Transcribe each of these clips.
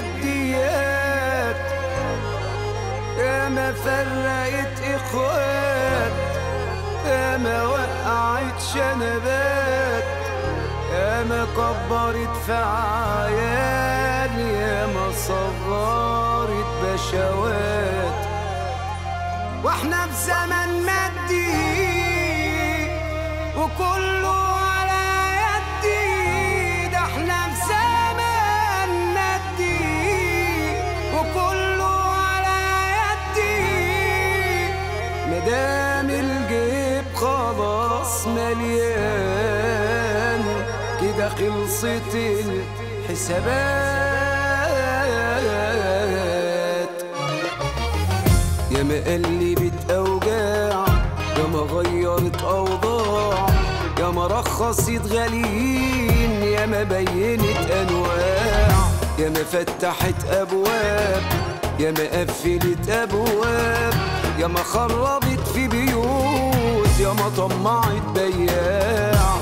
الماديات يا ما فرقت اخوات يا ما وقعت شنبات يا ما كبرت في عيال يا ما صغرت بشوات واحنا في زمن مادي وكله على يدي ده احنا في زمن مادي وكله على يدي مدام الجيب خلاص مليان كده خلصت الحسابات يا ما قلبت اوجاع يا ما غيرت اوضاع يا ما رخصت غاليين يا ما بينت انواع يا ما فتحت ابواب يا ما قفلت ابواب يا ما خربت في بيوت يا ما طمعت بياع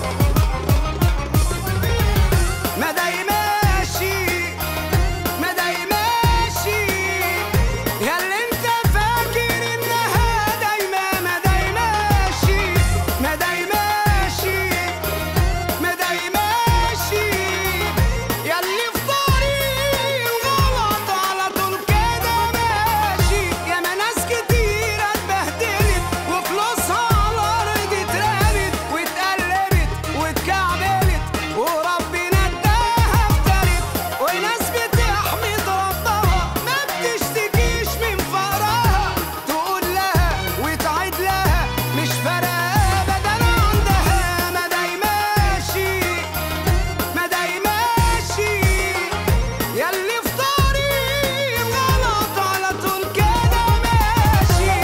ما داي ماشي ما داي ماشي يا اللي انت فاكر انها دايما ما داي ماشي ما داي ماشي ما داي ماشي يا اللي في طريق الغلط على طول كده ماشي يا ما ناس كتير اتبهدلت وفلوسها على الارض اترمت واتقلبت واتكعبلت وربنا اداها افترت وناس بتحمد ربها ما بتشتكيش من فقرها تقول لها وتعيد لها مش فارقه ابدا عندها ما داي ماشي ما داي ماشي ياللي في طريق الغلط على طول كده ماشي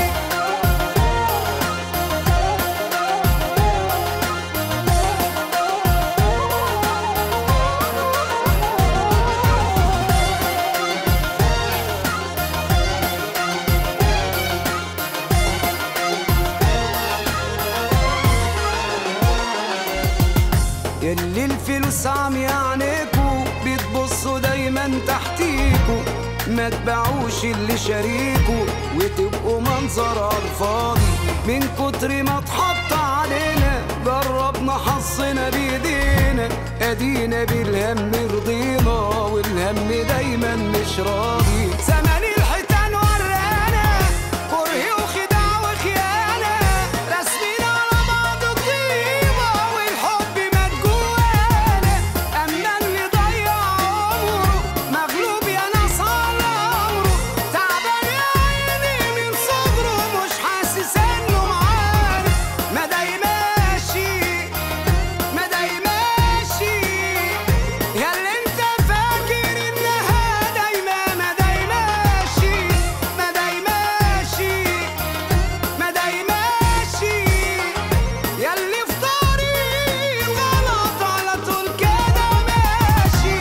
ياللي الفلوس عم يعنيكوا بتبصوا دايما تحتيكوا ما تبيعوش اللي شاريكوا وتبقوا منظر على الفاضي من كتر ما اتحط علينا جربنا حظنا بايدينا ادينا بالهم رضينا والهم دايما مش راضي زمان الحيتان ورانا كره وخداع وخيانه راسمين على بعض طيبه والحب مات جوانا اما اللي ضيع عمره مغلوب يا ناس على عمره تعبان يا عيني من صغره مش حاسس انه معانا ما داي ماشي ما داي ماشي يا اللي انت فاكر انها دايما ما داي ماشي ما داي ماشي ما داي ماشي يا اللي في طريق الغلط على طول كده ماشي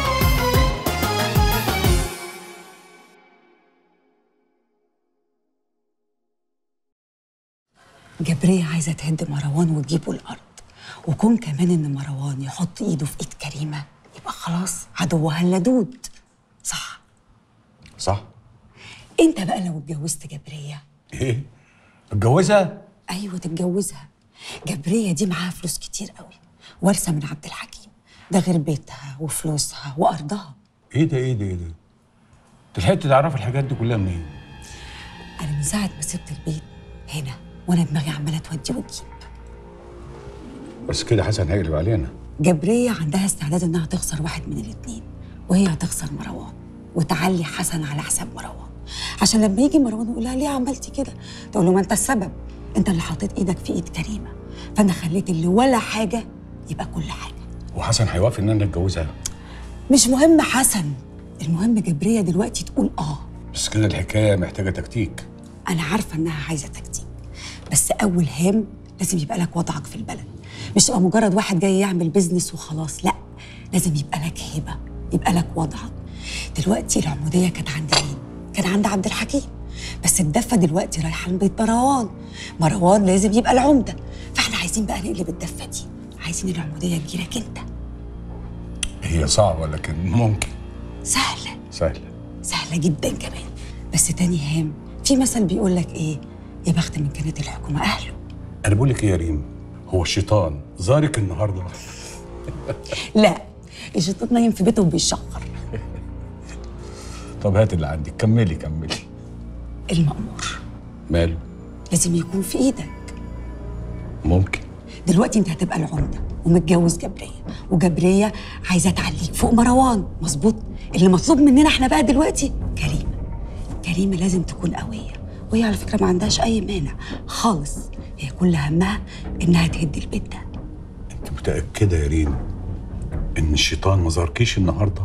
جبرية عايزة تهد مروان وتجيبه الأرض وكون كمان إن مروان يحط إيده في إيد كريمة يبقى خلاص عدوها اللدود صح صح أنت بقى لو اتجوزت جبرية ايه اتجوزها أيوة تتجوزها جبرية دي معاها فلوس كتير قوي وارثة من عبد الحكيم ده غير بيتها وفلوسها وأرضها ايه ده ايه ده ايه ده انت لحقت تعرف الحاجات دي كلها منين أنا من ساعة ما سبت البيت هنا وأنا دماغي عمالة تودي وتجيب بس كده حسن هيقلب علينا جبرية عندها استعداد إنها تخسر واحد من الاتنين وهي هتخسر مروان وتعلي حسن على حساب مروان عشان لما يجي مروان يقول لها ليه عملتي كده تقول له ما انت السبب انت اللي حطيت ايدك في ايد كريمه فانا خليت اللي ولا حاجه يبقى كل حاجه وحسن هيوافق ان انا اتجوزها مش مهم حسن المهم جبرية دلوقتي تقول اه بس كده الحكايه محتاجه تكتيك انا عارفه انها عايزه تكتيك بس اول هام لازم يبقى لك وضعك في البلد مش تبقى مجرد واحد جاي يعمل بيزنس وخلاص لا لازم يبقى لك هيبه يبقى لك وضعك دلوقتي العموديه كانت عند مين كان عند عبد الحكيم بس الدفه دلوقتي رايحه لبيت مروان مروان لازم يبقى العمده فاحنا عايزين بقى نقلب الدفه دي عايزين العموديه تجيلك انت هي صعبه لكن ممكن سهله سهله سهله جدا كمان بس تاني هام في مثل بيقول لك ايه يا بخت من كانت الحكومه اهله انا بقول لك ايه يا ريم هو الشيطان زارك النهارده لا الشيطان نايم في بيته وبيشخر طب هات اللي عندك كملي كملي المأمور ماله لازم يكون في ايدك ممكن دلوقتي انت هتبقى العمده ومتجوز جبريه وجبريه عايزه تعليك فوق مروان مظبوط اللي مطلوب مننا احنا بقى دلوقتي كريمه كريمه لازم تكون قويه وهي على فكره ما عندهاش اي مانع خالص هي كل همها انها تهد البيت ده انت متاكده يا ريم ان الشيطان ما زاركيش النهارده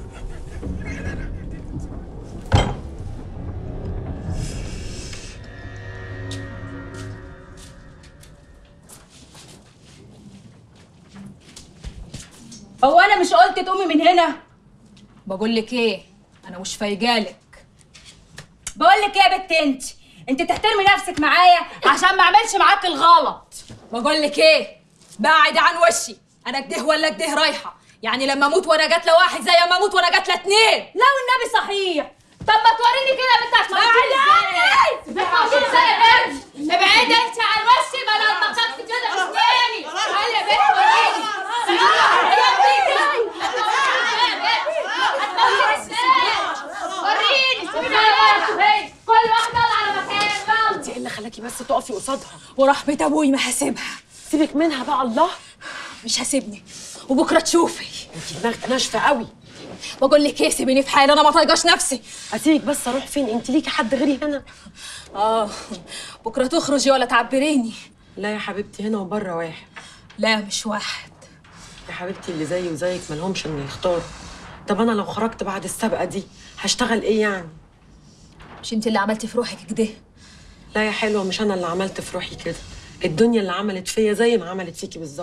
هو انا مش قلت تقومي من هنا بقول لك ايه انا مش فايجالك بقول لك ايه يا بت انت انت تحترمي نفسك معايا عشان ما اعملش معاك الغلط بقول لك ايه بعد عن وشي انا كده ولا كده رايحه يعني لما اموت وانا جات لواحد زي ما اموت وانا جات لاتنين لا والنبي صحيح طب ما توريني كده يا بنت عشان ازاي ازاي ابعدي انت عن وشي ما انا اتبقت في كده تاني تعالي يا بنت وريني وريني سيبيني كل واحدة على مكان انت ايه اللي خلاكي بس تقفي قصادها ورحمة ابوي ما هسيبها سيبك منها بقى الله مش هسيبني وبكره تشوفي انت دماغك ناشفه قوي بقول لك ايه سيبيني في حالي انا ما طايقاش نفسي اسيبك بس اروح فين انت ليكي حد غيري هنا اه بكره تخرجي ولا تعبريني لا يا حبيبتي هنا وبره واحد لا مش واحد يا حبيبتي اللي زيي وزيك مالهمش ان يختاروا طب انا لو خرجت بعد السابقه دي هشتغل ايه يعني مش انت اللي عملتي في روحك كده لا يا حلوه مش انا اللي عملت في روحي كده الدنيا اللي عملت فيا زي ما عملت فيكي بالظبط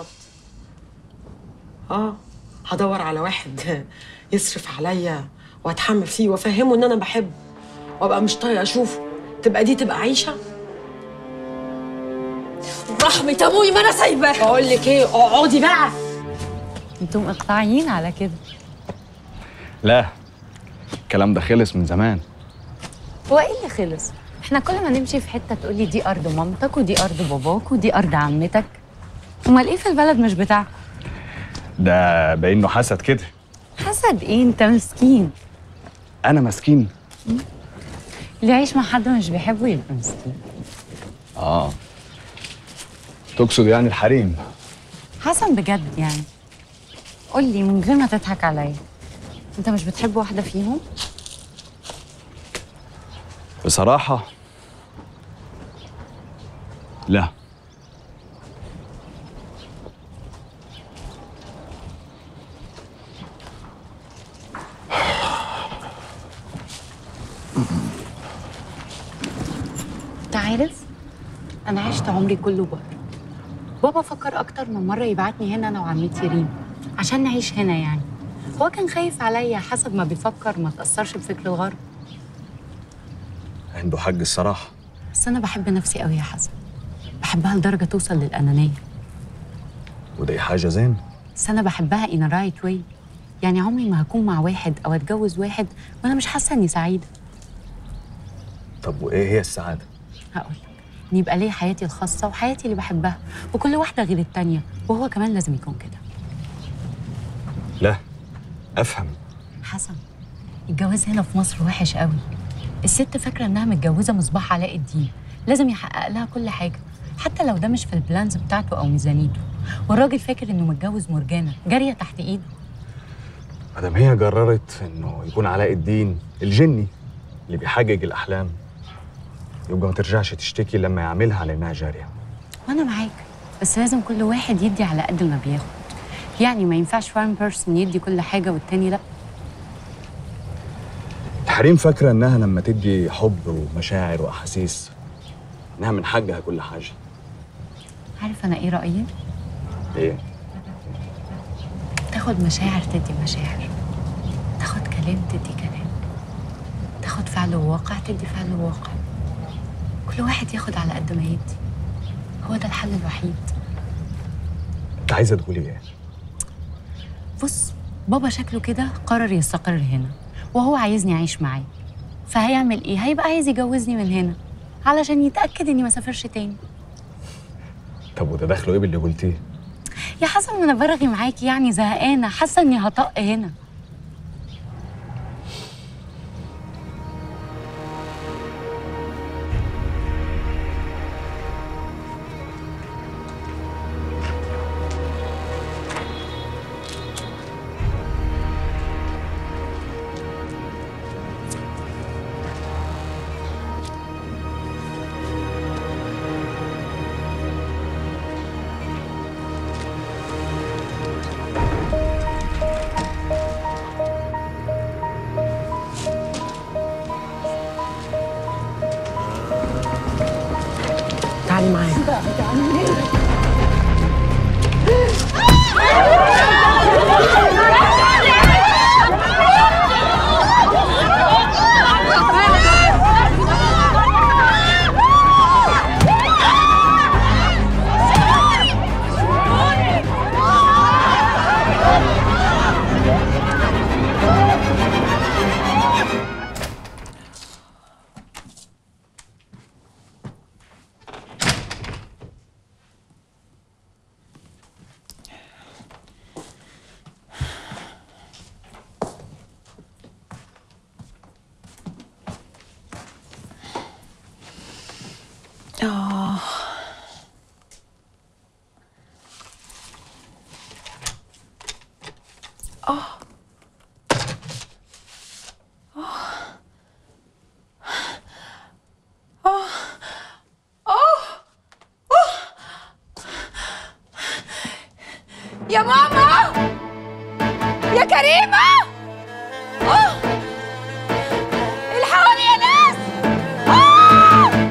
اه هدور على واحد يصرف عليا واتحمل فيه وافهمه ان انا بحبه وابقى مش طايقه اشوفه تبقى دي تبقى عيشه رحمة ابوي ما انا سايباه بقول لك ايه اقعدي بقى انتم مقطعين على كده لا الكلام ده خلص من زمان هو ايه اللي خلص احنا كل ما نمشي في حته تقولي دي ارض مامتك ودي ارض باباك ودي ارض عمتك امال ايه في البلد مش بتاعك ده باين انه حسد كده حسد ايه انت مسكين انا مسكين اللي يعيش مع حد مش بيحبه يبقى مسكين اه تقصد يعني الحريم حسن بجد يعني قول لي من غير ما تضحك عليا انت مش بتحب واحده فيهم بصراحة لا انت عارف انا عشت عمري كله بره بابا فكر اكتر من مره يبعتني هنا انا وعمتي ريم عشان نعيش هنا يعني هو كان خايف عليا حسب ما بيفكر ما تاثرش بفكر الغرب عنده حق الصراحة بس انا بحب نفسي قوي يا حسن بحبها لدرجه توصل للانانيه ودي حاجة زين بس انا بحبها in a right way يعني عمري ما هكون مع واحد او اتجوز واحد وانا مش حاسه اني سعيده طب وإيه هي السعادة؟ هقول لك ان يبقى ليا حياتي الخاصه وحياتي اللي بحبها وكل واحده غير التانيه وهو كمان لازم يكون كده لا أفهم حسن الجواز هنا في مصر وحش قوي الست فاكره انها متجوزه مصباح علاء الدين لازم يحقق لها كل حاجه حتى لو ده مش في البلانز بتاعته او ميزانيته والراجل فاكر انه متجوز مرجانه جاريه تحت ايده مادام هي قررت إنه يكون علاء الدين الجني اللي بيحقق الأحلام يبقى ما ترجعش تشتكي لما يعملها على إنها جارية وانا معاك بس لازم كل واحد يدي على قد ما بياخد يعني ما ينفعش فاهم بيرسون يدي كل حاجه والتاني لا الحريم فاكرة إنها لما تدي حب ومشاعر وأحاسيس إنها من حقها كل حاجة عارف انا ايه رايي إيه؟ تاخد مشاعر تدي مشاعر تاخد كلام تدي كلام تاخد فعل وواقع تدي فعل وواقع كل واحد ياخد على قد ما يدي هو ده الحل الوحيد أنت عايزة تقولي إيه؟ بص بابا شكله كده قرر يستقر هنا وهو عايزني اعيش معاه فهيعمل ايه هيبقى عايز يجوزني من هنا علشان يتاكد اني ما سافرش تاني طب وده دخله ايه باللي قلتيه يا حسن انا برغي معاكي يعني زهقانه حاسه اني هطق هنا تعالي معايا يا ماما يا كريمة أوه! الحقوني يا ناس أوه!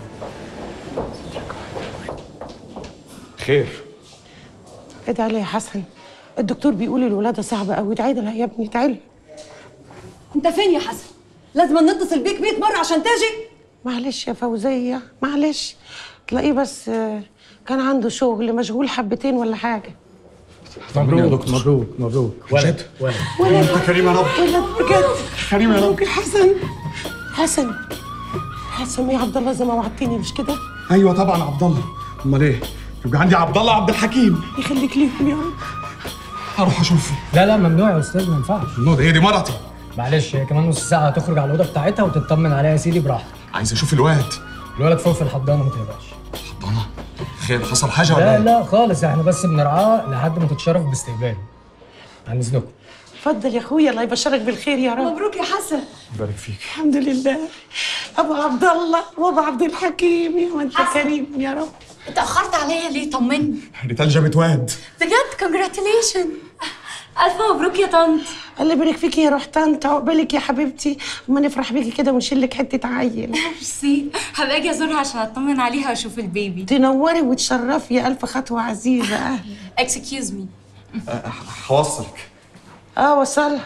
خير ادعي لي يا حسن الدكتور بيقول الولاده صعبه قوي ادعي لها يا ابني تعالي انت فين يا حسن لازم نتصل بيك 100 مره عشان تجي معلش يا فوزيه معلش تلاقيه بس آه، كان عنده شغل مشغول حبتين ولا حاجه مبروك مبروك مبروك ولد ولد انت كريم يا رب ولد بجد كريم يا رب يا حسن حسن حسن يا عبد الله زي ما وعدتني مش كده ايوه طبعا عبد الله امال ايه يبقى عندي عبد الله عبد الحكيم يخليك ليهم يا رب هروح اشوفه لا لا ممنوع يا استاذ ما ينفعش النهضه هي دي مرتي معلش هي كمان نص ساعه هتخرج على الاوضه بتاعتها وتطمن عليها يا سيدي براحتك عايز اشوف الواد الولد فوق في الحضانه ما تقلقش حضانه خير حصل حاجه ولا لا ايه؟ لا خالص احنا بس بنرعاه لحد ما تتشرف باستقباله عن اذنكم اتفضل يا اخويا الله يبشرك بالخير يا رب مبروك يا حسن بارك فيك الحمد لله ابو عبد الله وابو عبد الحكيم يا وانت كريم يا رب اتاخرت عليا ليه طمني ريتال جابت واد بجد كونجراتيليشن الف مبروك يا طنط الله يبارك فيك يا روح طنط عقبالك يا حبيبتي اما نفرح بيكي كده ونشيل لك حته عيل ميرسي هبقى اجي ازورها عشان اطمن عليها واشوف البيبي تنوري وتشرفي يا الف خطوه عزيزه اهلا اكسكيوز مي هوصلك اه وصلها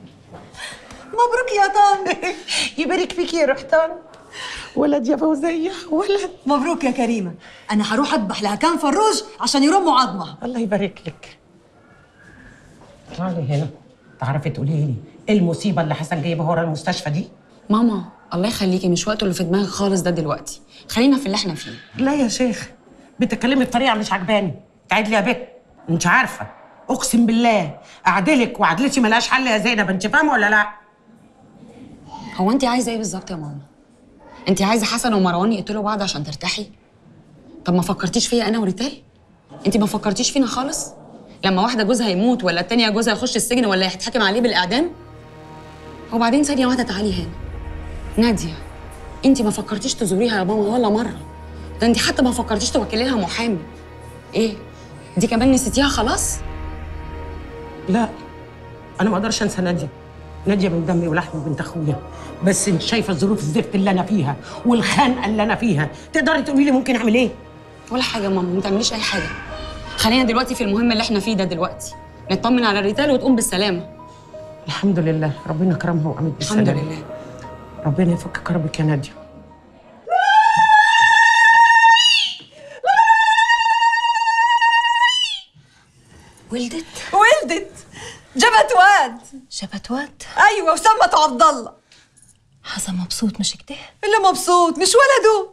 مبروك يا طن يبارك فيكي يا روح طنط ولد يا فوزيه ولد مبروك يا كريمه انا هروح اذبح لها كام فروج عشان يرموا عظمها الله يبارك لك تعالي هنا تعرفي تقولي لي ايه المصيبه اللي حسن جايبها ورا المستشفى دي ماما الله يخليكي مش وقته اللي في دماغك خالص ده دلوقتي خلينا في اللي احنا فيه لا يا شيخ بتتكلمي بطريقه مش عجباني تعيد لي يا بت انت عارفه اقسم بالله اعدلك وعدلتي ملهاش حل يا زينب انت فاهمه ولا لا هو انت عايزه ايه بالظبط يا ماما انت عايزه حسن ومروان يقتلوا بعض عشان ترتاحي طب ما فكرتيش فيا انا وريتال انت ما فكرتيش فينا خالص لما واحده جوزها يموت ولا التانية جوزها يخش السجن ولا يتحكم عليه بالاعدام وبعدين ثانيه واحده تعالي هنا ناديه انت ما فكرتيش تزوريها يا ماما ولا مره ده انت حتى ما فكرتيش توكلي لها محامي ايه دي كمان نسيتيها خلاص لا انا ما اقدرش انسى ناديه ناديه من دمي ولحمي وبنت اخويا بس انت شايفه الظروف الزفت اللي انا فيها والخنقه اللي انا فيها تقدري تقولي لي ممكن اعمل ايه ولا حاجه يا ماما ما تعمليش اي حاجه خلينا دلوقتي في المهم اللي احنا فيه ده دلوقتي نطمن على الريتال وتقوم بالسلامه الحمد لله ربنا كرمها وقامت بالسلامه الحمد لله ربنا يفك كربك يا ناديه ولدت ولدت جابت واد واد شبت واد ايوه وسمته عبد الله حسن مبسوط مش كده اللي مبسوط مش ولده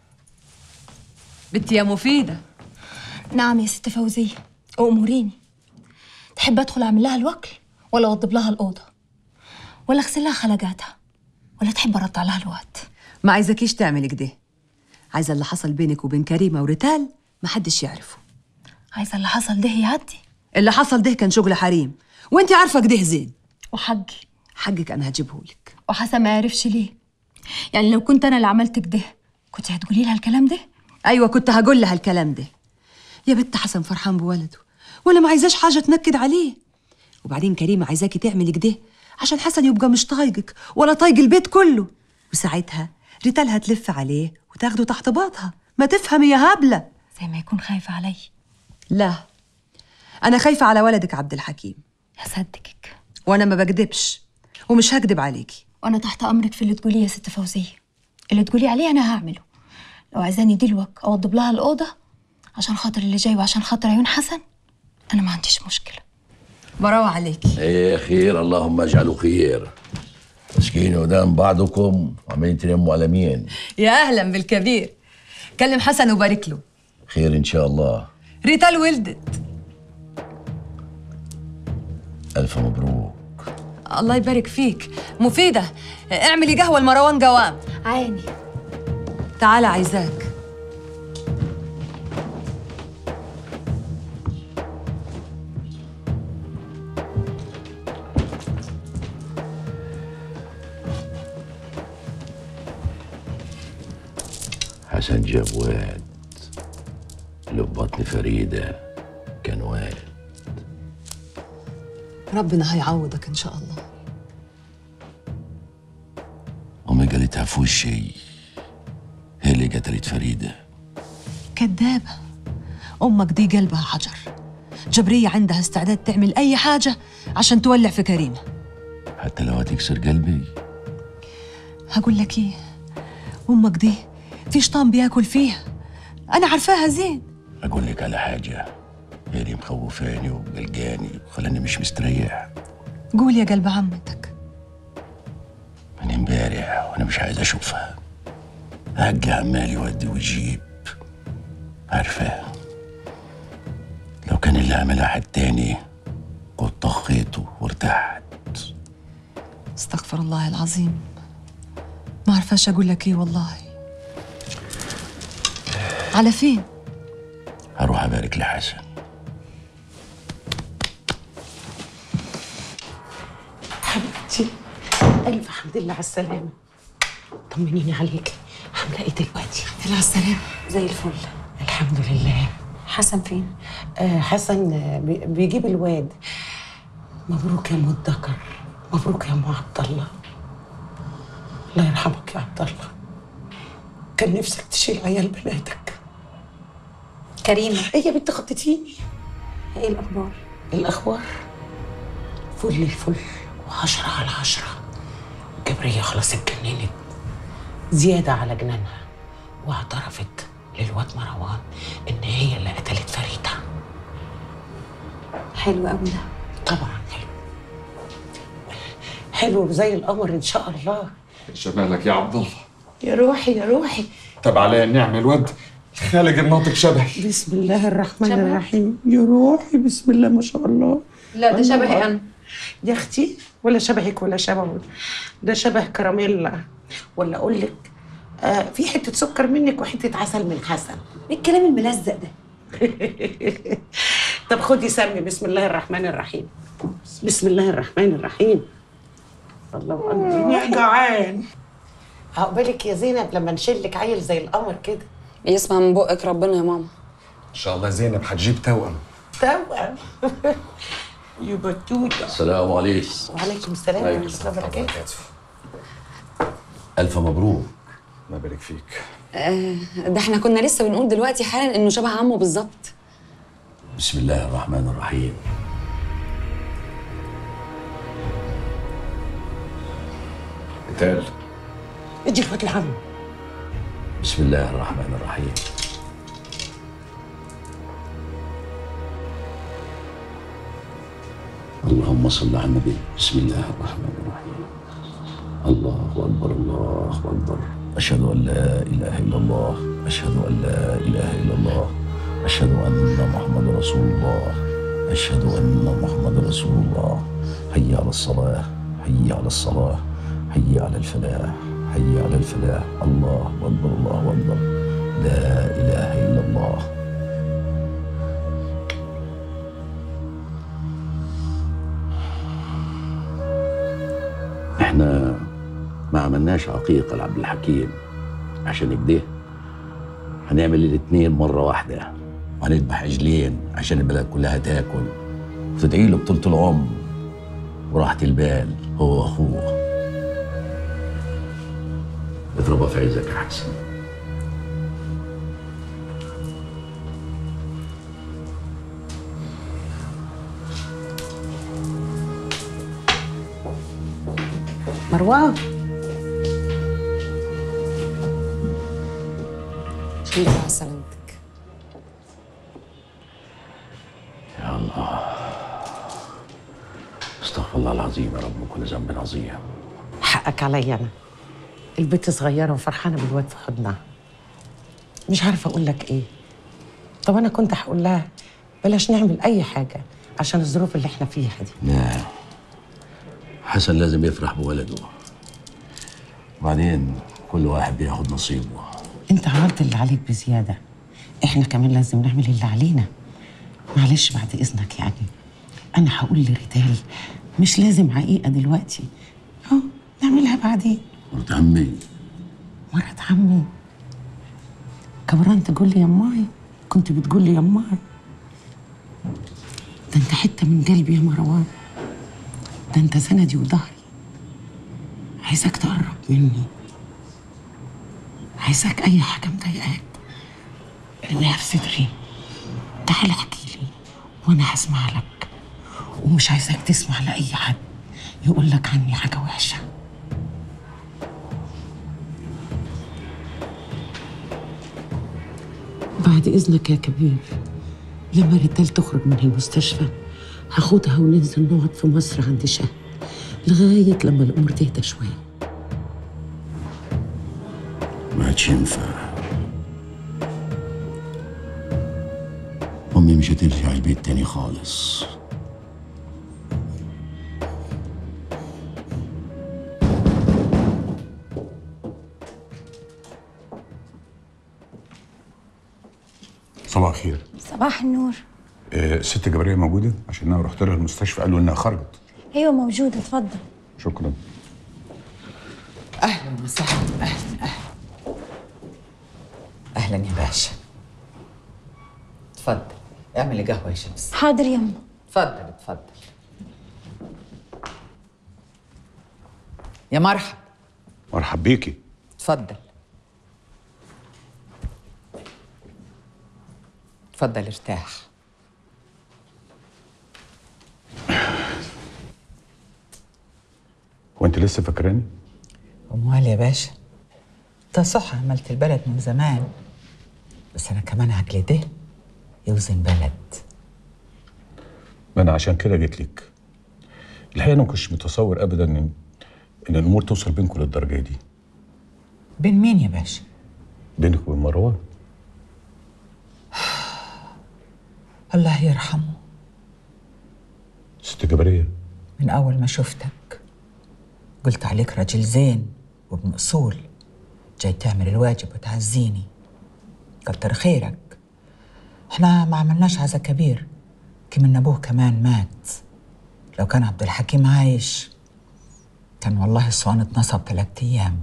بنتي يا مفيده نعم يا ست فوزية أموريني تحب أدخل أعمل لها الوكل ولا أوضب لها الأوضة ولا أغسل لها خلقاتها ولا تحب أرد لها الوقت ما عايزكيش تعمل كده عايزه اللي حصل بينك وبين كريمه وريتال ما حدش يعرفه عايزة اللي حصل ده يعدي اللي حصل ده كان شغل حريم وانت عارفه كده زين وحقي حقك انا هجيبهولك وحسن ما يعرفش ليه يعني لو كنت أنا اللي عملت كده كنت هتقولي لها الكلام ده ايوه كنت هقول لها الكلام ده يا بنت حسن فرحان بولده ولا ما عايزاش حاجه تنكد عليه وبعدين كريمه عايزاكي تعملي كده عشان حسن يبقى مش طايقك ولا طايق البيت كله وساعتها ريتال هتلف عليه وتاخده تحت باطها ما تفهمي يا هبله زي ما يكون خايف علي لا انا خايفه على ولدك عبد الحكيم هصدقك وانا ما بكدبش ومش هكدب عليكي وأنا تحت أمرك في اللي تقوليه يا ست فوزية اللي تقولي عليه أنا هعمله لو عايزاني دلوك أوضب لها الأوضة عشان خاطر اللي جاي وعشان خاطر عيون حسن أنا ما عنديش مشكلة براوة عليكي ايه خير اللهم اجعله خير مسكين قدام بعضكم وعمالين تلموا على مين يا اهلا بالكبير كلم حسن وبارك له خير ان شاء الله ريتال ولدت الف مبروك الله يبارك فيك مفيدة اعملي قهوة لمروان قوام عيني تعال عايزاك حسن جاب واد اللي في بطن فريدة كان واد ربنا هيعوضك ان شاء الله أمي قالتها في وشي هي اللي قتلت فريدة كدابة أمك دي قلبها حجر جبرية عندها استعداد تعمل أي حاجة عشان تولع في كريمة حتى لو هتكسر قلبي هقول لك إيه أمك دي في شيطان بياكل فيها أنا عارفاها زين أقول لك على حاجة هي اللي مخوفاني وقلقاني وخلاني مش مستريح قول يا قلب عمتك من امبارح وأنا مش عايز أشوفها عقلي عمال يودي ويجيب عارفة لو كان اللي عملها حد تاني كنت طخيته وارتحت استغفر الله العظيم ما عرفاش أقول لك إيه والله على فين؟ هروح أبارك لحسن حبيبتي ألف حمد لله على السلامة طمنيني عليك عاملة إيه دلوقتي؟ الحمد على السلامة زي الفل الحمد لله حسن فين؟ آه حسن آه، بي- بيجيب الواد مبروك يا ام الذكر مبروك يا ام عبد الله الله يرحمك يا عبد الله كان نفسك تشيل عيال بناتك كريمة هي يا بنت خطتيني ايه الأخبار؟ الأخبار فل الفل وعشرة على عشرة جبرية خلاص اتجننت زيادة على جنانها واعترفت للواد مروان إن هي اللي قتلت فريدة حلو قوي ده طبعا حلو حلو زي القمر إن شاء الله شبالك يا عبد الله يا روحي يا روحي طب عليا النعمة الواد الخالق الناطق شبهي بسم الله الرحمن شبهك؟ الرحيم يا روحي بسم الله ما شاء الله لا ده الله شبهي أكبر. أنا يا اختي ولا شبهك ولا شبهه ده شبه كراميلا ولا اقول لك آه في حته سكر منك وحته عسل من حسن ايه الكلام الملزق ده؟ طب خدي سمي بسم الله الرحمن الرحيم بسم الله الرحمن الرحيم الله اكبر يا جعان عقبالك يا زينب لما نشيلك عيل زي القمر كده يسمع من بقك ربنا يا ماما إن شاء الله زينب هتجيب توأم توأم يا بتوته السلام عليكم وعليكم السلام عليكم ورحمه الله وبركاته ألف مبروك الله يبارك فيك آه ده احنا كنا لسه بنقول دلوقتي حالا انه شبه عمه بالظبط بسم الله الرحمن الرحيم قتال اجي الواد العم بسم الله الرحمن الرحيم اللهم صل على النبي بسم الله الرحمن الرحيم الله أكبر الله أكبر أشهد أن لا إله إلا الله أشهد أن لا إله إلا الله أشهد أن محمد رسول الله أشهد أن محمد رسول الله حي على الصلاة حي على الصلاة حي على الفلاح حي على الفلاح الله أكبر الله أكبر لا إله إلا الله احنا ما عملناش عقيقة لعبد الحكيم عشان كده هنعمل الاتنين مرة واحدة وهنذبح عجلين عشان البلد كلها تاكل وتدعي له بطولة العمر وراحة البال هو واخوه اتربى في عزك يا حسن مروان الحمد لله على سلامتك يا الله استغفر الله العظيم يا رب من كل ذنب عظيم حقك عليا انا البنت صغيره وفرحانه بالواد في حضنها مش عارفه اقول لك ايه طب انا كنت هقول لها بلاش نعمل اي حاجه عشان الظروف اللي احنا فيها دي لا حسن لازم يفرح بولده وبعدين كل واحد بياخد نصيبه انت عملت اللي عليك بزياده احنا كمان لازم نعمل اللي علينا معلش بعد اذنك يعني انا هقول لريتال مش لازم عقيقه دلوقتي اه نعملها بعدين مرت عمي مرات عمي كبران تقول لي يماي كنت بتقول لي يماي ده انت حته من قلبي يا مروان ده انت سندي وظهري عايزك تقرب مني عايزك اي حاجه مضايقاك ارميها في صدري تعال احكي لي وانا هسمع لك ومش عايزاك تسمع لاي حد يقول لك عني حاجه وحشه بعد إذنك يا كبير لما ريتال تخرج من المستشفى هاخدها وننزل نقعد في مصر عند شهد لغاية لما الأمور تهدى شوية ما عادش ينفع أمي مش هترجع البيت تاني خالص صباح الخير صباح النور آه، الست جبرية موجودة عشان أنا رحت لها المستشفى قالوا إنها خرجت ايوه موجوده اتفضل شكرا اهلا وسهلا اهلا اهلا اهلا يا باشا اتفضل اعملي قهوه يا شمس حاضر يما اتفضل اتفضل يا مرحب مرحب بيكي اتفضل اتفضل ارتاح وأنت لسه فاكراني؟ امال يا باشا ده صح عملت البلد من زمان بس انا كمان عقلي ده يوزن بلد ما أنا عشان كده جيت لك الحقيقة أنا ما كنتش متصور أبدا إن إن الأمور توصل بينكم للدرجة دي بين مين يا باشا بينك وبين مروان الله يرحمه ست جبرية من أول ما شفتك قلت عليك راجل زين وابن أصول جاي تعمل الواجب وتعزيني كتر خيرك احنا ما عملناش عزا كبير كمن أبوه كمان مات لو كان عبد الحكيم عايش كان والله الصوان اتنصب ثلاث أيام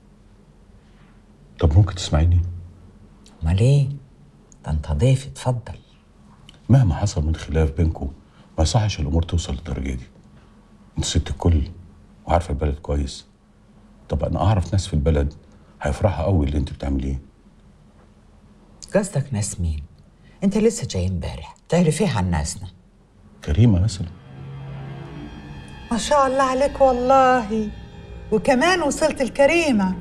طب ممكن تسمعيني؟ أمال إيه؟ ده أنت ضيفي اتفضل مهما حصل من خلاف بينكم ما يصحش الأمور توصل للدرجة دي أنت ست الكل وعارفة البلد كويس طب أنا أعرف ناس في البلد هيفرحوا قوي اللي أنت بتعمليه قصدك ناس مين؟ أنت لسه جاي امبارح تعرف إيه عن ناسنا؟ كريمة مثلا ما شاء الله عليك والله وكمان وصلت الكريمة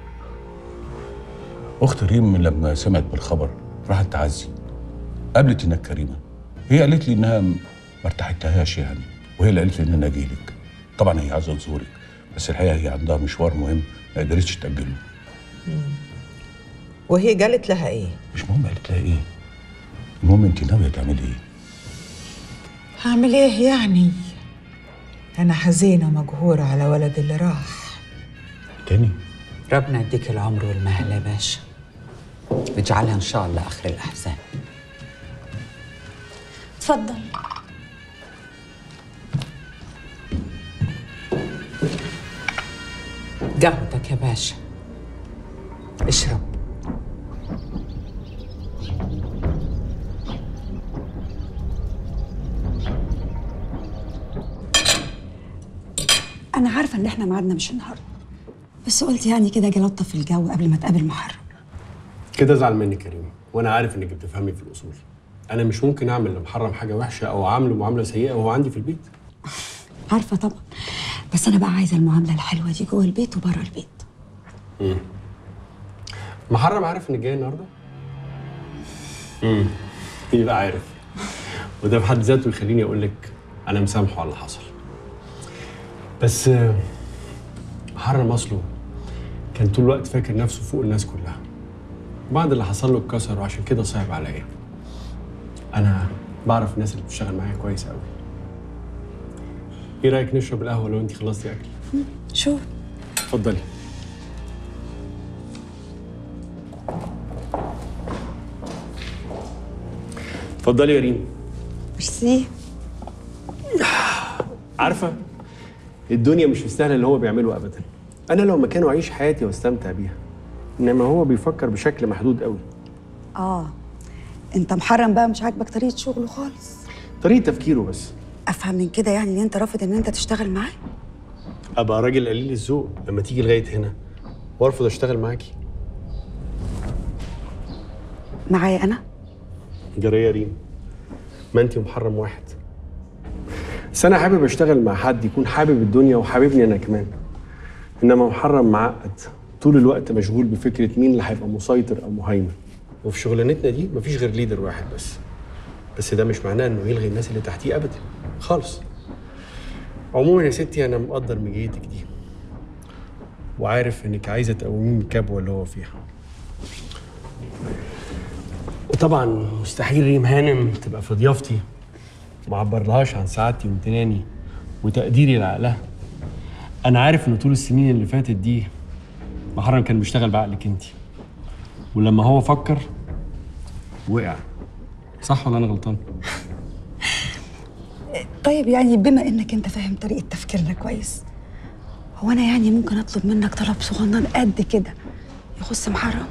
أخت ريم لما سمعت بالخبر راحت تعزي قابلت هناك كريمة هي قالت لي إنها ما ارتحتهاش يعني وهي اللي قالت لي ان انا اجي لك طبعا هي عايزه تزورك بس الحقيقه هي عندها مشوار مهم ما قدرتش تاجله وهي قالت لها ايه مش مهم قالت لها ايه المهم انت ناويه تعملي ايه هعمل ايه يعني انا حزينه ومقهوره على ولد اللي راح تاني ربنا يديك العمر والمهل يا باشا واجعلها ان شاء الله اخر الاحزان اتفضل قهوتك يا باشا اشرب انا عارفه ان احنا ميعادنا مش النهارده بس قلت يعني كده اجي الطف الجو قبل ما اتقابل محرم كده ازعل مني كريم وانا عارف انك بتفهمي في الاصول انا مش ممكن اعمل لمحرم حاجه وحشه او اعامله معامله سيئه وهو عندي في البيت عارفه طبعا بس انا بقى عايزه المعامله الحلوه دي جوه البيت وبره البيت امم محرم عارف انك جاي النهارده امم يبقى عارف وده في حد ذاته يخليني اقول لك انا مسامحه على اللي حصل بس آه، محرم اصله كان طول الوقت فاكر نفسه فوق الناس كلها بعد اللي حصل له اتكسر وعشان كده صعب عليا انا بعرف الناس اللي بتشتغل معايا كويس قوي ايه رايك نشرب القهوه لو انت خلصتي اكل شوف اتفضلي اتفضلي يا ريم ميرسي عارفه الدنيا مش مستاهله اللي هو بيعمله ابدا انا لو مكانه اعيش حياتي واستمتع بيها انما هو بيفكر بشكل محدود قوي اه انت محرم بقى مش عاجبك طريقه شغله خالص طريقه تفكيره بس افهم من كده يعني ان انت رافض ان انت تشتغل معاه ابقى راجل قليل الذوق لما تيجي لغايه هنا وارفض اشتغل معاكي معايا انا جريه ريم ما انت ومحرم واحد بس انا حابب اشتغل مع حد يكون حابب الدنيا وحاببني انا كمان انما محرم معقد طول الوقت مشغول بفكره مين اللي هيبقى مسيطر او مهيمن وفي شغلانتنا دي مفيش غير ليدر واحد بس بس ده مش معناه انه يلغي الناس اللي تحتيه ابدا خالص عموما يا ستي انا مقدر مجيتك دي وعارف انك عايزه تقومي من الكبوه اللي هو فيها وطبعا مستحيل ريم هانم تبقى في ضيافتي ما عبرلهاش عن سعادتي وامتناني وتقديري لعقلها انا عارف ان طول السنين اللي فاتت دي محرم كان بيشتغل بعقلك انت ولما هو فكر وقع صح ولا انا غلطان طيب يعني بما انك انت فاهم طريقه تفكيرنا كويس هو انا يعني ممكن اطلب منك طلب صغنن قد كده يخص محرم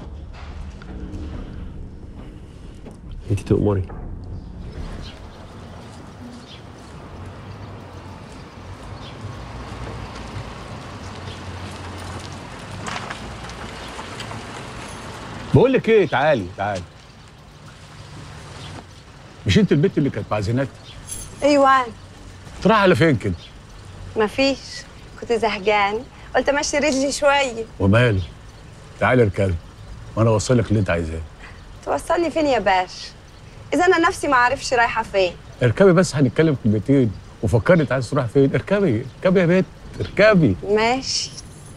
انت تؤمري بقول لك ايه تعالي تعالي مش انت البت اللي كانت مع زينات ايوه تروح على فين كده مفيش كنت زهقان قلت امشي رجلي شويه وماله تعالي اركبي وانا اوصلك اللي انت عايزاه توصلني فين يا باش اذا انا نفسي ما عارفش رايحه فين اركبي بس هنتكلم كلمتين وفكرني انت عايز تروح فين اركبي اركبي يا بت اركبي ماشي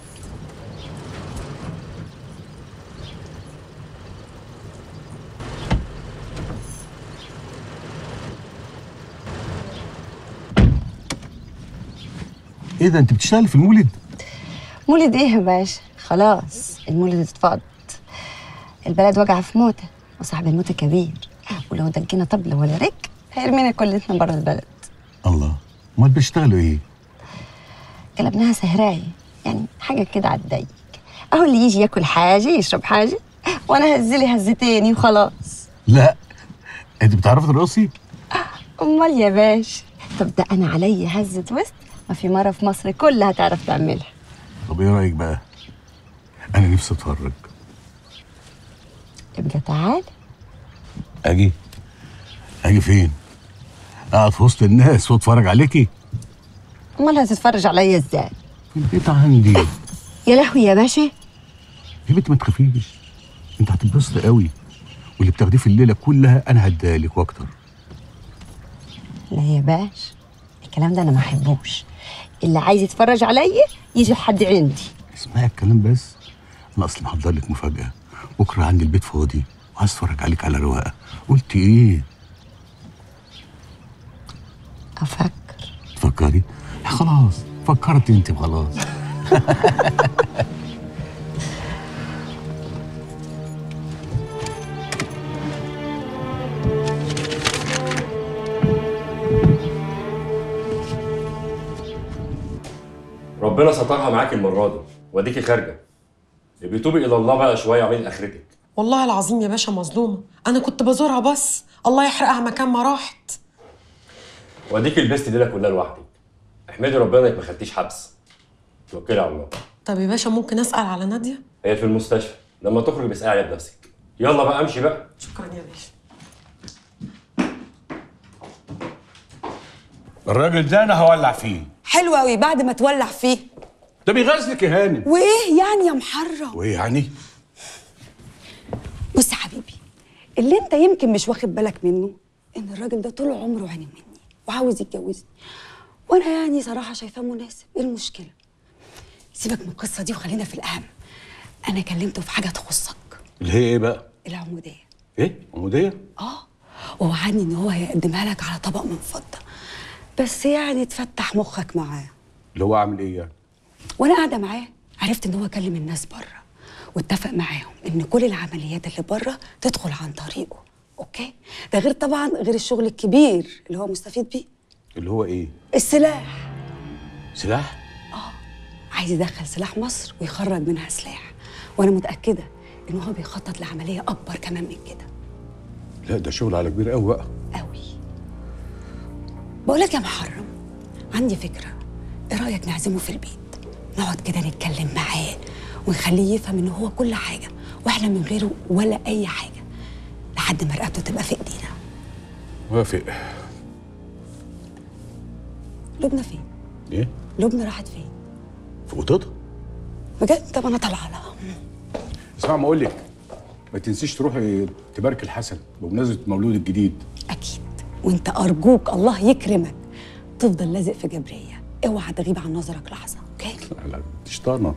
ايه ده انت بتشتغلي في المولد مولد ايه يا باشا خلاص المولد اتفض البلد وجع في موته وصاحب الموتة كبير ولو دقينا طبلة ولا رك هيرمينا كلتنا بره البلد الله امال بتشتغلوا ايه قلبناها سهراية يعني حاجة كده على الضيق اهو اللي يجي ياكل حاجة يشرب حاجة وانا هزلي هزتين وخلاص لا انت بتعرفي ترقصي امال يا باشا طب ده انا عليا هزة وسط ما في مرة في مصر كلها تعرف تعملها طب ايه رايك بقى انا نفسي اتفرج ابقى تعال اجي اجي فين اقعد في وسط الناس واتفرج عليكي امال هتتفرج عليا ازاي في البيت عندي يا لهوي يا باشا يا بنت ما تخافيش انت هتتبسطي قوي واللي بتاخديه في الليله كلها انا هديهالك واكتر لا يا باش الكلام ده انا ما احبوش اللي عايز يتفرج عليا يجي لحد عندي اسمعي الكلام بس انا اصلا محضر لك مفاجاه بكره عندي البيت فاضي وعايز اتفرج عليك على رواقه قلت ايه افكر تفكري خلاص فكرت انت خلاص ربنا سترها معاك المره دي واديكي خارجه يبقى توبي الى الله بقى شويه عمين اخرتك والله العظيم يا باشا مظلومه انا كنت بزورها بس الله يحرقها مكان ما راحت واديكي لبست ليله كلها لوحدك احمدي ربنا انك ما خدتيش حبس توكلي على الله طب يا باشا ممكن اسال على ناديه هي في المستشفى لما تخرج بسألي عليها بنفسك يلا بقى امشي بقى شكرا يا باشا الراجل ده انا هولع فيه حلو قوي بعد ما تولع فيه ده بيغازلك يا هانم وايه يعني يا محرم وايه يعني بص يا حبيبي اللي انت يمكن مش واخد بالك منه ان الراجل ده طول عمره عيني مني وعاوز يتجوزني وانا يعني صراحه شايفاه مناسب ايه المشكله سيبك من القصه دي وخلينا في الاهم انا كلمته في حاجه تخصك اللي هي ايه بقى العموديه ايه عموديه اه ووعدني ان هو هيقدمها لك على طبق من فضه بس يعني تفتح مخك معاه اللي هو عامل ايه يعني وانا قاعده معاه عرفت ان هو كلم الناس بره واتفق معاهم ان كل العمليات اللي بره تدخل عن طريقه اوكي ده غير طبعا غير الشغل الكبير اللي هو مستفيد بيه اللي هو ايه السلاح سلاح عايز يدخل سلاح مصر ويخرج منها سلاح وانا متاكده ان هو بيخطط لعمليه اكبر كمان من كده لا ده شغل على كبير قوي بقى بقول لك يا محرم عندي فكره ايه رايك نعزمه في البيت نقعد كده نتكلم معاه ونخليه يفهم ان هو كل حاجه واحنا من غيره ولا اي حاجه لحد ما رقبته تبقى في ايدينا وافق لبنى فين ايه لبنى راحت فين في اوضتها بجد طب انا طالعه لها اسمع ما اقول لك ما تنسيش تروحي تبارك الحسن بمناسبه مولود الجديد وانت ارجوك الله يكرمك تفضل لازق في جبريه اوعى تغيب عن نظرك لحظه اوكي لا شطانه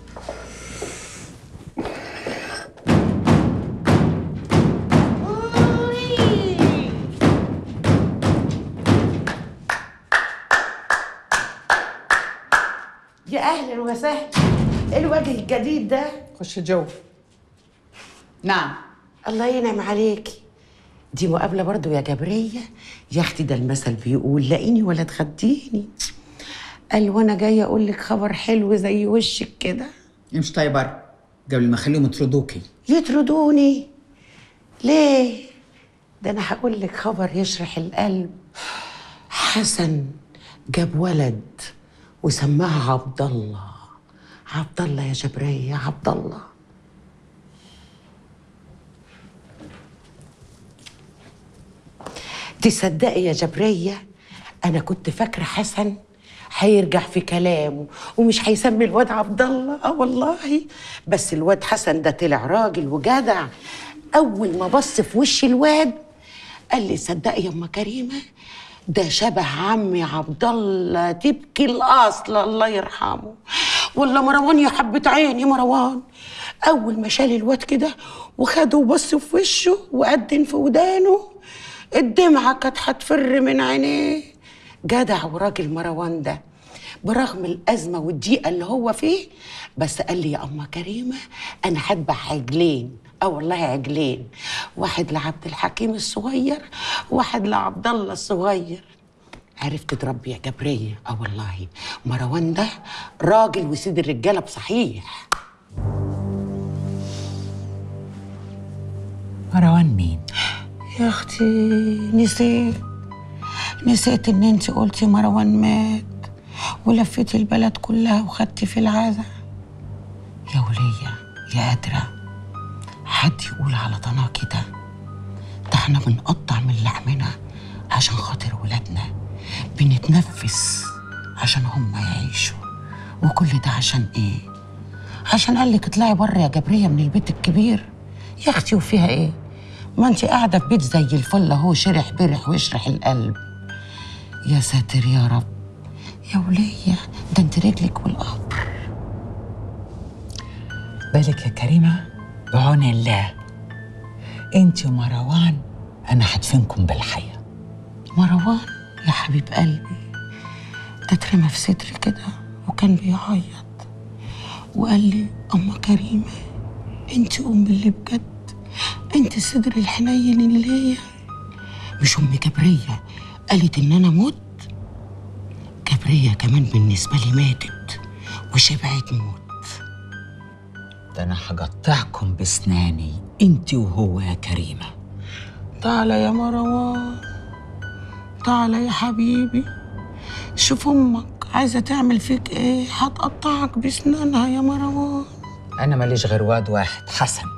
يا اهلا وسهلا ايه الوجه الجديد ده خش جوه نعم الله ينعم عليكي دي مقابله برضو يا جبريه يا اختي ده المثل بيقول لاقيني ولا تخديني قال وانا جايه اقول لك خبر حلو زي وشك كده امشي طيب بره قبل ما اخليهم يطردوكي يطردوني ليه ده انا هقول لك خبر يشرح القلب حسن جاب ولد وسماها عبد الله عبد الله يا جبريه عبد الله تصدقي يا جبريه انا كنت فاكره حسن هيرجع في كلامه ومش هيسمي الواد عبد الله اه والله بس الواد حسن ده طلع راجل وجدع اول ما بص في وش الواد قال لي صدقي يا ام كريمه ده شبه عمي عبد الله تبكي الاصل الله يرحمه والله مروان يا حبة عيني مروان اول ما شال الواد كده وخده وبص في وشه وقدن في ودانه الدمعه كانت هتفر من عينيه جدع وراجل مروان ده برغم الازمه والضيقه اللي هو فيه بس قال لي يا اما كريمه انا هذبح عجلين اه والله عجلين واحد لعبد الحكيم الصغير واحد لعبد الله الصغير عرفت تربي يا جبريه اه والله مروان ده راجل وسيد الرجاله بصحيح مروان مين يا اختي نسيت نسيت ان انت قلتي مروان مات ولفيتي البلد كلها وخدتي في العزا يا ولية يا قادرة حد يقول على طنا كده ده احنا بنقطع من لحمنا عشان خاطر ولادنا بنتنفس عشان هم يعيشوا وكل ده عشان ايه عشان قال لك اطلعي بره يا جبرية من البيت الكبير يا اختي وفيها ايه ما انت قاعده في بيت زي الفل اهو شرح برح ويشرح القلب يا ساتر يا رب يا ولية ده انت رجلك والقبر بالك يا كريمة بعون الله انت ومروان انا هدفنكم بالحياة مروان يا حبيب قلبي ده اترمى في صدري كده وكان بيعيط وقال لي أما كريمة انت أم اللي بجد انت صدر الحنين اللي ليا مش أم جبرية قالت إن أنا مت جبرية كمان بالنسبة لي ماتت وشبعت موت ده انا هقطعكم بسناني انت وهو يا كريمة تعالى يا مروان تعالى يا حبيبي شوف امك عايزه تعمل فيك ايه هتقطعك بسنانها يا مروان انا ماليش غير واد واحد حسن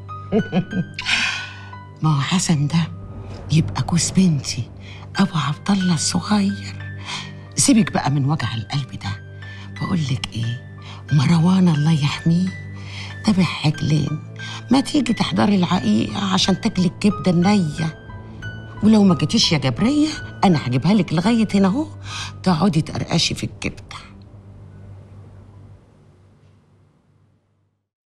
ما هو حسن ده يبقى كوس بنتي ابو عبد الله الصغير سيبك بقى من وجع القلب ده بقول لك ايه مروان الله يحميه ذبح عجلين ما تيجي تحضري العقيقه عشان تاكلي الكبده النيه ولو ما جيتيش يا جبريه انا هجيبها لك لغايه هنا اهو تقعدي تقرقشي في الكبد